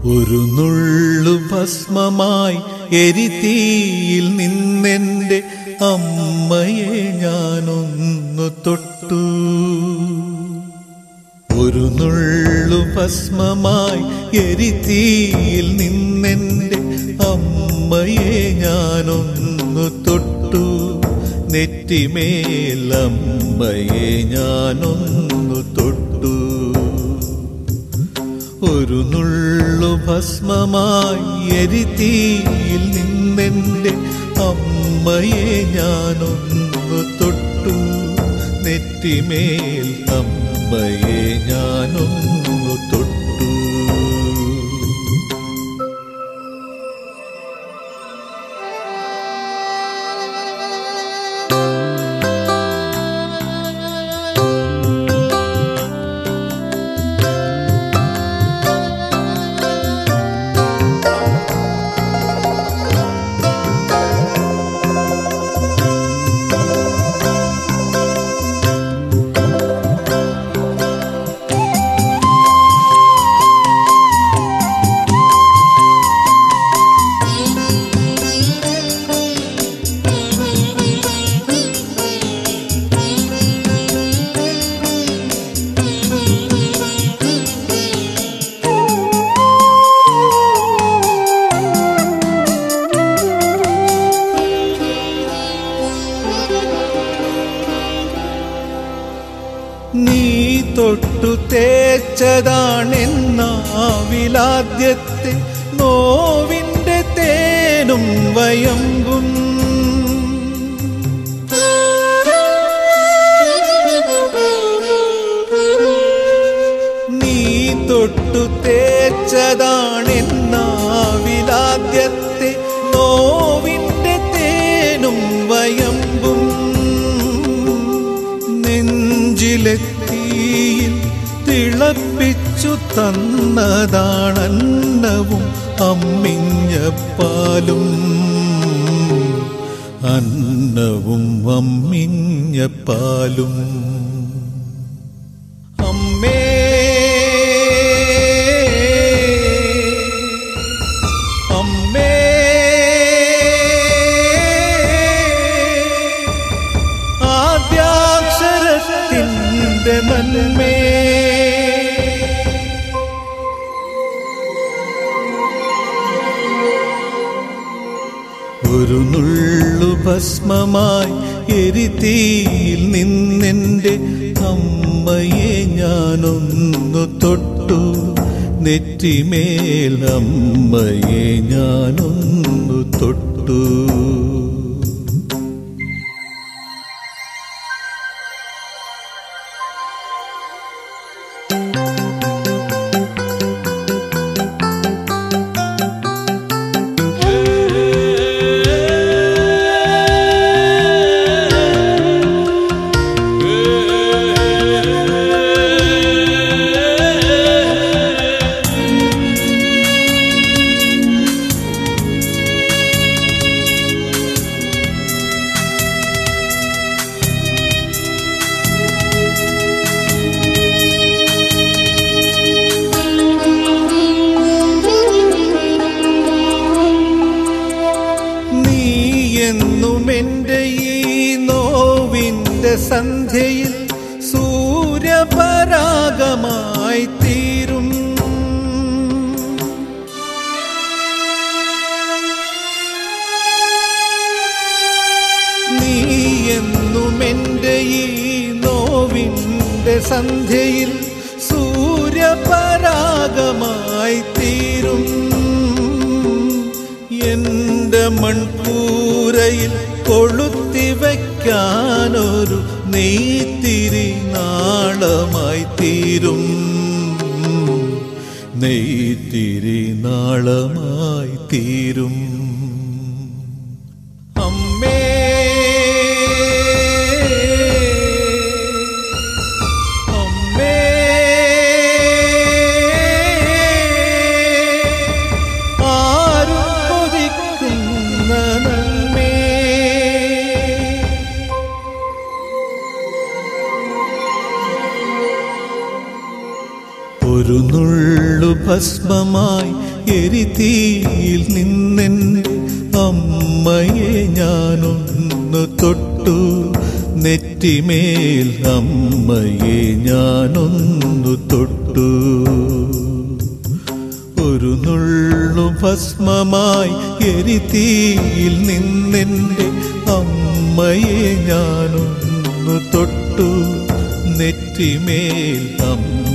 ഒരു നുള്ളു ഭസ്മമായി എരിതീയിൽ നിന്നെന്റെ അമ്മയെ ഞാനൊന്നു തൊട്ടു ഒരു നുള്ളു ഭസ്മമായി എരിതീയിൽ നിന്നെന്റെ അമ്മയെ ഞാനൊന്നു തൊട്ടു നെറ്റിമേൽ അമ്മയെ ഞാനൊന്നു തൊട്ടു ഒരു നുള്ളു ഭസ്മമായി എരിതീയിൽ നിന്നെന്റെ അമ്മയെ ഞാനൊന്നു തൊട്ടു നെറ്റിമേൽ അമ്മയെ ഞാനൊന്നു തൊട്ടു നീ തൊട്ടു തേച്ചതാണെന്നാവിലാദ്യത്തെ നോവിന്റെ തേനും വയമ്പും നീ തൊട്ടു തേച്ചതാണെന്നാവിലാദ്യത്തെ നോവിന്റെ തേനും വയമ്പും നെഞ്ചിലെത്തിയിൽ തിളപ്പിച്ചു തന്നതാണന്നവും അമ്മിഞ്ഞപ്പാലും അന്നവും അമ്മിഞ്ഞപ്പാലും അമ്മേ അമ്മേ ആദ്യാക്ഷരത്തിന്റെ നന്മേ ഒരു നുള്ളു ഭസ്മമായി എരിതീയിൽ നിന്നെന്റെ അമ്മയെ ഞാനൊന്നു തൊട്ടു നെറ്റിമേൽ അമ്മയെ ഞാനൊന്നു തൊട്ടു നീ എന്നും എൻ്റെ ഈ നോവിൻ്റെ സന്ധ്യയിൽ സൂര്യപരാഗമായി തീരും നീ എന്നും എൻ്റെ ഈ നോവിൻ്റെ സന്ധ്യയിൽ സൂര്യപരാഗമായി തീരും എന്റെ മൺകൂരയിൽ കൊളുത്തി വയ്ക്കാനൊരു നെയ്ത്തിരി നാളമായി തീരും നെയ്ത്തിരി നാളമായി തീരും അമ്മേ അമ്മേ ആരും കൊതിക്കുന്ന നന്മേ ഒരു നുള്ളു ഭസ്മമായി എരിതീയിൽ നിന്നെൻ്റെ അമ്മയെ ഞാനൊന്നു തൊട്ടു നെറ്റിമേൽ അമ്മയെ ഞാനൊന്നു തൊട്ടു ഒരു നുള്ളു ഭസ്മമായി എരിതീയിൽ നിന്നെൻ്റെ അമ്മയെ ഞാനൊന്നു തൊട്ടു നെറ്റിമേൽ അമ്മ